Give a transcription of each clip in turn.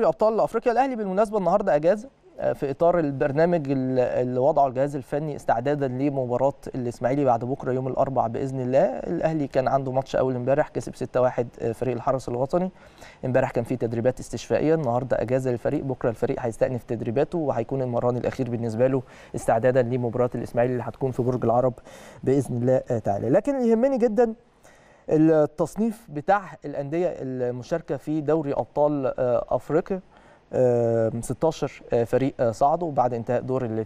ابطال افريقيا الاهلي بالمناسبه النهارده اجازه في اطار البرنامج اللي وضعه الجهاز الفني استعدادا لمباراه الاسماعيلي بعد بكره يوم الاربعاء باذن الله الاهلي كان عنده ماتش اول امبارح كسب 6-1 فريق الحرس الوطني امبارح كان في تدريبات استشفائيه النهارده اجازه للفريق بكره الفريق هيستأنف تدريباته وهيكون المران الاخير بالنسبه له استعدادا لمباراه الاسماعيلي اللي هتكون في برج العرب باذن الله تعالى لكن اللي يهمني جدا التصنيف بتاع الانديه المشاركه في دوري ابطال افريقيا 16 فريق صعدوا بعد انتهاء دور ال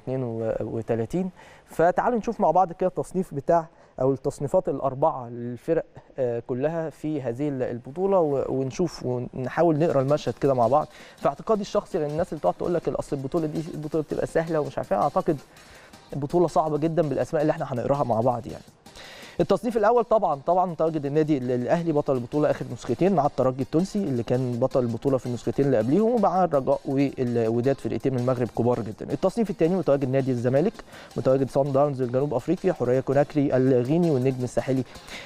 32 فتعالوا نشوف مع بعض كده التصنيف بتاع او التصنيفات الاربعه للفرق كلها في هذه البطوله ونشوف ونحاول نقرا المشهد كده مع بعض في اعتقادي الشخصي للناس اللي تقعد تقول لك اصل البطوله دي البطوله بتبقى سهله ومش عارف اعتقد البطوله صعبه جدا بالاسماء اللي احنا هنقراها مع بعض يعني التصنيف الاول طبعا طبعا متواجد النادي الاهلي بطل البطوله اخر نسختين مع الترجي التونسي اللي كان بطل البطوله في النسختين اللي قبليهم ومع الرجاء والوداد فرقتين من المغرب كبار جدا التصنيف الثاني متواجد نادي الزمالك متواجد صن داونز الجنوب افريقيا حوريه كوناكري الغيني والنجم الساحلي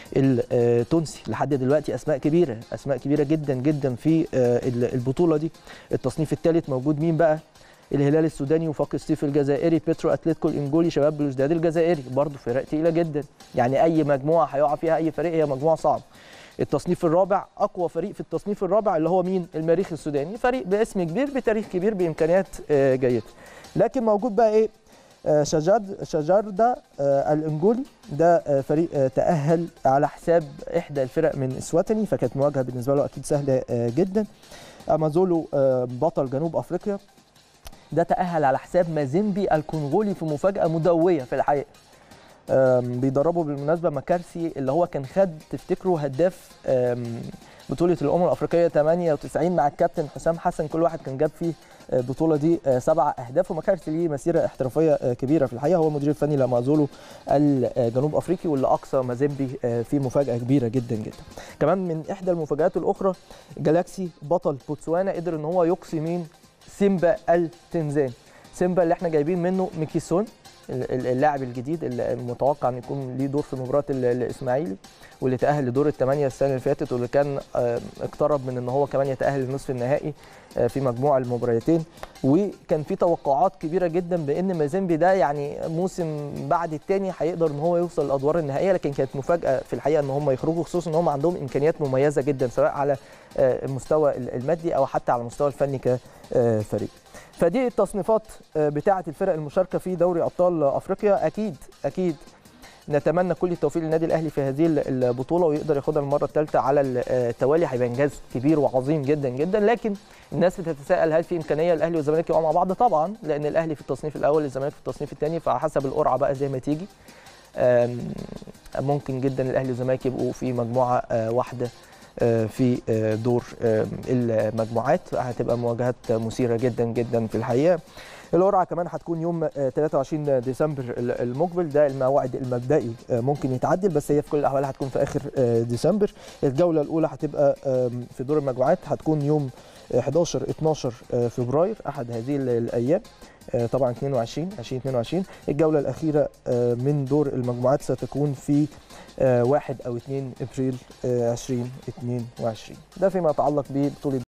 التونسي لحد دلوقتي اسماء كبيره اسماء كبيره جدا جدا في البطوله دي التصنيف الثالث موجود مين بقى الهلال السوداني وفاق الصيف الجزائري بيترو اتلتيكو الانجولي شباب بلوزداد الجزائري برضه فرق تقيله جدا يعني اي مجموعه هيقع فيها اي فريق هي مجموعه صعبه التصنيف الرابع اقوى فريق في التصنيف الرابع اللي هو مين المريخ السوداني فريق باسم كبير بتاريخ كبير بامكانيات جيده لكن موجود بقى ايه شجاد شجاردا الانجولي ده فريق تاهل على حساب احدى الفرق من اسواتني فكانت مواجهه بالنسبه له اكيد سهله جدا امازولو بطل جنوب افريقيا ده تأهل على حساب مازيمبي الكونغولي في مفاجأة مدوية في الحقيقة بيدربوا بالمناسبة مكارسي اللي هو كان خد تفتكروا هداف بطولة الأمم الأفريقية 98 مع الكابتن حسام حسن كل واحد كان جاب فيه البطولة دي سبع أهداف ومكارسي ليه مسيرة احترافية كبيرة في الحقيقة هو المدير الفني لمازولو الجنوب أفريقي واللي أقصى مازيمبي في مفاجأة كبيرة جدا جدا كمان من إحدى المفاجآت الأخرى جالاكسي بطل بوتسوانا قدر إن هو يقصي مين سيمبا التنزاني سيمبا اللي احنا جايبين منه ميكيسون اللاعب الجديد اللي المتوقع ان يكون ليه دور في مباراه الاسماعيلي واللي تاهل لدور الثمانيه السنه اللي فاتت واللي كان اقترب من ان هو كمان يتاهل لنصف النهائي في مجموع المباراتين وكان في توقعات كبيره جدا بان مازيمبي ده يعني موسم بعد الثاني هيقدر ان هو يوصل للادوار النهائيه لكن كانت مفاجاه في الحقيقه ان هم يخرجوا خصوصا ان هم عندهم امكانيات مميزه جدا سواء على المستوى المادي او حتى على المستوى الفني كفريق فدي التصنيفات بتاعه الفرق المشاركه في دوري ابطال افريقيا اكيد اكيد نتمنى كل التوفيق للنادي الاهلي في هذه البطوله ويقدر ياخدها المره الثالثه على التوالي هيبقى انجاز كبير وعظيم جدا جدا لكن الناس بتتساءل هل في امكانيه الاهلي والزمالك يقعوا مع بعض طبعا لان الاهلي في التصنيف الاول الزمالك في التصنيف الثاني فحسب القرعه بقى زي ما تيجي ممكن جدا الاهلي والزمالك يبقوا في مجموعه واحده في دور المجموعات هتبقى مواجهات مثيره جدا جدا في الحقيقه القرعه كمان هتكون يوم 23 ديسمبر المقبل ده الموعد المبدئي ممكن يتعدل بس هي في كل الاحوال هتكون في اخر ديسمبر الجوله الاولى هتبقى في دور المجموعات هتكون يوم 11 12 فبراير احد هذه الايام طبعا 22 2022 الجوله الاخيره من دور المجموعات ستكون في 1 او 2 ابريل 2022 ده فيما يتعلق ببطوله